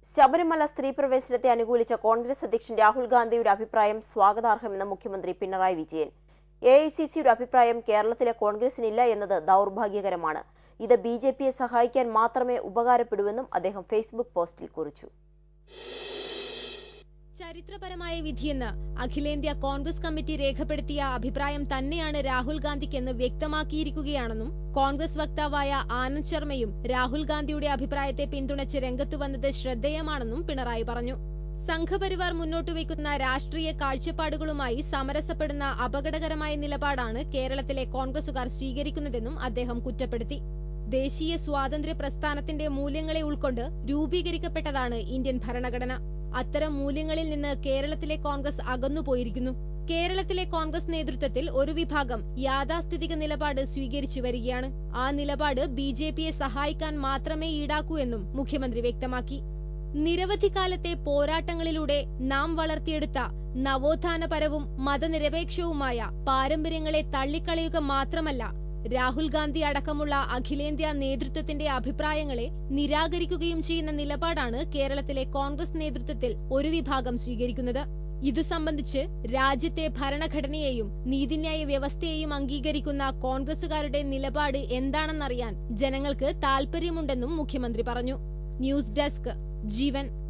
ശബരിമല സ്ത്രീ പ്രവേശനത്തെ അനുകൂലിച്ച കോൺഗ്രസ് അധ്യക്ഷൻ രാഹുൽ ഗാന്ധിയുടെ അഭിപ്രായം സ്വാഗതാർഹമെന്ന് മുഖ്യമന്ത്രി Pinarayi Vijayan A I C സിയുടെ അഭിപ്രായം കേരളത്തിലെ കോൺഗ്രസിനില്ല എന്നത് ദൗർഭാഗ്യകരമാണ് ഇത് ബി ജെ പിയെ സഹായിക്കാൻ മാത്രമേ ഉപകാരപ്പെടൂവെന്നും അദ്ദേഹം ഫേസ്ബുക്ക് പോസ്റ്റിൽ കുറിച്ചു ചരിത്രപരമായ വിധിയെന്ന് അഖിലേന്ത്യാ കോൺഗ്രസ് കമ്മിറ്റി രേഖപ്പെടുത്തിയ അഭിപ്രായം തന്നെയാണ് രാഹുൽ ഗാന്ധിക്കെന്ന് വ്യക്തമാക്കിയിരിക്കുകയാണെന്നും കോൺഗ്രസ് വക്താവായ ആനന്ദ് ശർമ്മയും രാഹുൽ ഗാന്ധിയുടെ അഭിപ്രായത്തെ പിന്തുണച്ച് രംഗത്തു വന്നത് ശ്രദ്ധേയമാണെന്നും പിണറായി പറഞ്ഞു സംഘപരിവാർ മുന്നോട്ടുവയ്ക്കുന്ന രാഷ്ട്രീയ കാഴ്ചപ്പാടുകളുമായി സമരസപ്പെടുന്ന അപകടകരമായ നിലപാടാണ് കേരളത്തിലെ കോൺഗ്രസുകാർ സ്വീകരിക്കുന്നതെന്നും അദ്ദേഹം കുറ്റപ്പെടുത്തി ദേശീയ സ്വാതന്ത്ര്യ പ്രസ്ഥാനത്തിന്റെ മൂല്യങ്ങളെ ഉൾക്കൊണ്ട് രൂപീകരിക്കപ്പെട്ടതാണ് ഇന്ത്യൻ ഭരണഘടന അത്തരം മൂല്യങ്ങളിൽ നിന്ന് കേരളത്തിലെ കോൺഗ്രസ് അകന്നുപോയിരിക്കുന്നു കേരളത്തിലെ കോൺഗ്രസ് നേതൃത്വത്തിൽ ഒരു വിഭാഗം യാഥാസ്ഥിതിക നിലപാട് സ്വീകരിച്ചു വരികയാണ് ആ നിലപാട് ബി ജെ പിയെ സഹായിക്കാൻ മാത്രമേ ഈടാക്കൂ എന്നും മുഖ്യമന്ത്രി വ്യക്തമാക്കി നിരവധി കാലത്തെ പോരാട്ടങ്ങളിലൂടെ നാം വളർത്തിയെടുത്ത നവോത്ഥാനപരവും മതനിരപേക്ഷവുമായ പാരമ്പര്യങ്ങളെ തള്ളിക്കളയുക മാത്രമല്ല രാഹുൽ ഗാന്ധി അടക്കമുള്ള അഖിലേന്ത്യാ നേതൃത്വത്തിന്റെ അഭിപ്രായങ്ങളെ നിരാകരിക്കുകയും ചെയ്യുന്ന നിലപാടാണ് കേരളത്തിലെ കോൺഗ്രസ് നേതൃത്വത്തിൽ ഒരു വിഭാഗം സ്വീകരിക്കുന്നത് ഇതു സംബന്ധിച്ച് രാജ്യത്തെ ഭരണഘടനയെയും നീതിന്യായ വ്യവസ്ഥയെയും അംഗീകരിക്കുന്ന കോൺഗ്രസുകാരുടെ നിലപാട് എന്താണെന്നറിയാൻ ജനങ്ങൾക്ക് താൽപര്യമുണ്ടെന്നും മുഖ്യമന്ത്രി പറഞ്ഞു ന്യൂസ് ഡെസ്ക് ജീവൻ